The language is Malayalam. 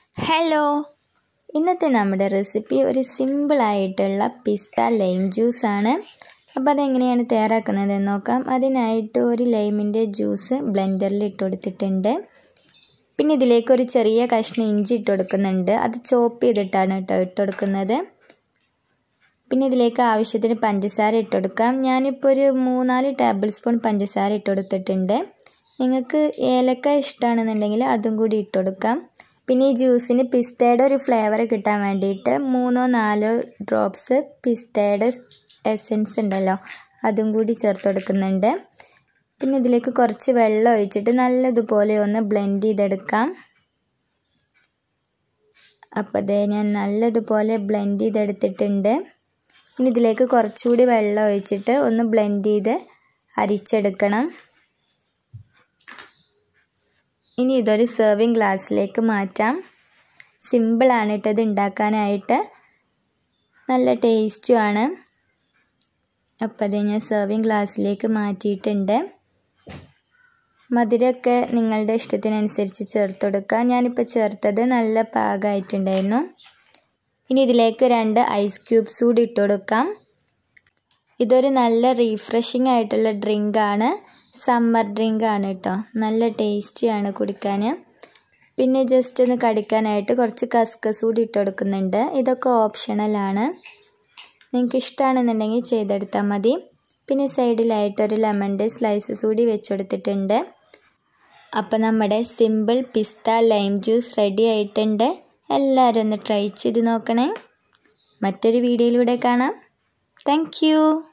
ഹലോ ഇന്നത്തെ നമ്മുടെ റെസിപ്പി ഒരു സിമ്പിളായിട്ടുള്ള പിസ്ത ലൈം ജ്യൂസാണ് അപ്പോൾ അതെങ്ങനെയാണ് തയ്യാറാക്കുന്നത് എന്ന് നോക്കാം അതിനായിട്ട് ഒരു ലൈമിൻ്റെ ജ്യൂസ് ബ്ലെൻഡറിൽ ഇട്ട് കൊടുത്തിട്ടുണ്ട് പിന്നെ ഇതിലേക്ക് ഒരു ചെറിയ കഷ്ണം ഇഞ്ചി ഇട്ട് കൊടുക്കുന്നുണ്ട് അത് ചോപ്പ് ചെയ്തിട്ടാണ് കേട്ടോ ഇട്ട് കൊടുക്കുന്നത് പിന്നെ ഇതിലേക്ക് ആവശ്യത്തിന് പഞ്ചസാര ഇട്ട് കൊടുക്കാം ഞാനിപ്പോൾ ഒരു മൂന്നാല് ടേബിൾ സ്പൂൺ പഞ്ചസാര ഇട്ട് കൊടുത്തിട്ടുണ്ട് നിങ്ങൾക്ക് ഏലക്ക ഇഷ്ടമാണെന്നുണ്ടെങ്കിൽ അതും കൂടി ഇട്ട് കൊടുക്കാം പിന്നെ ഈ ജ്യൂസിന് പിസ്തയുടെ ഒരു ഫ്ലേവർ കിട്ടാൻ വേണ്ടിയിട്ട് മൂന്നോ നാലോ ഡ്രോപ്സ് പിസ്തയുടെ എസെൻസ് ഉണ്ടല്ലോ അതും കൂടി ചേർത്ത് കൊടുക്കുന്നുണ്ട് പിന്നെ ഇതിലേക്ക് കുറച്ച് വെള്ളം ഒഴിച്ചിട്ട് നല്ലതുപോലെ ഒന്ന് ബ്ലെൻഡ് ചെയ്തെടുക്കാം അപ്പോൾ അതേ ഞാൻ നല്ലതുപോലെ ബ്ലെൻഡ് ചെയ്തെടുത്തിട്ടുണ്ട് ഇനി ഇതിലേക്ക് കുറച്ചുകൂടി വെള്ളം ഒഴിച്ചിട്ട് ഒന്ന് ബ്ലെൻഡ് ചെയ്ത് അരിച്ചെടുക്കണം ഇനി ഇതൊരു സെർവിങ് ഗ്ലാസ്സിലേക്ക് മാറ്റാം സിമ്പിളാണ് കേട്ടോ ഇത് ഉണ്ടാക്കാനായിട്ട് നല്ല ടേസ്റ്റുമാണ് അപ്പോൾ അത് ഞാൻ സെർവിങ് ഗ്ലാസ്സിലേക്ക് മാറ്റിയിട്ടുണ്ട് മധുരമൊക്കെ നിങ്ങളുടെ ഇഷ്ടത്തിനനുസരിച്ച് ചേർത്ത് കൊടുക്കുക ഞാനിപ്പോൾ ചേർത്തത് നല്ല പാകമായിട്ടുണ്ടായിരുന്നു ഇനി ഇതിലേക്ക് രണ്ട് ഐസ് ക്യൂബ്സ് കൂടി ഇട്ട് കൊടുക്കാം ഇതൊരു നല്ല റീഫ്രഷിംഗ് ആയിട്ടുള്ള ഡ്രിങ്കാണ് സമ്മർ ഡ്രിങ്ക് ആണ് കേട്ടോ നല്ല ടേസ്റ്റിയാണ് കുടിക്കാൻ പിന്നെ ജസ്റ്റ് ഒന്ന് കടിക്കാനായിട്ട് കുറച്ച് കസ്കസ് കൂടി ഇട്ട് കൊടുക്കുന്നുണ്ട് ഇതൊക്കെ ഓപ്ഷണലാണ് നിങ്ങൾക്ക് ഇഷ്ടമാണെന്നുണ്ടെങ്കിൽ ചെയ്തെടുത്താൽ മതി പിന്നെ സൈഡിലായിട്ട് ഒരു ലെമണിൻ്റെ സ്ലൈസസ് കൂടി വെച്ചെടുത്തിട്ടുണ്ട് അപ്പോൾ നമ്മുടെ സിമ്പിൾ പിസ്ത ലൈം ജ്യൂസ് റെഡി ആയിട്ടുണ്ട് എല്ലാവരും ഒന്ന് ട്രൈ ചെയ്ത് നോക്കണേ മറ്റൊരു വീഡിയോയിലൂടെ കാണാം താങ്ക്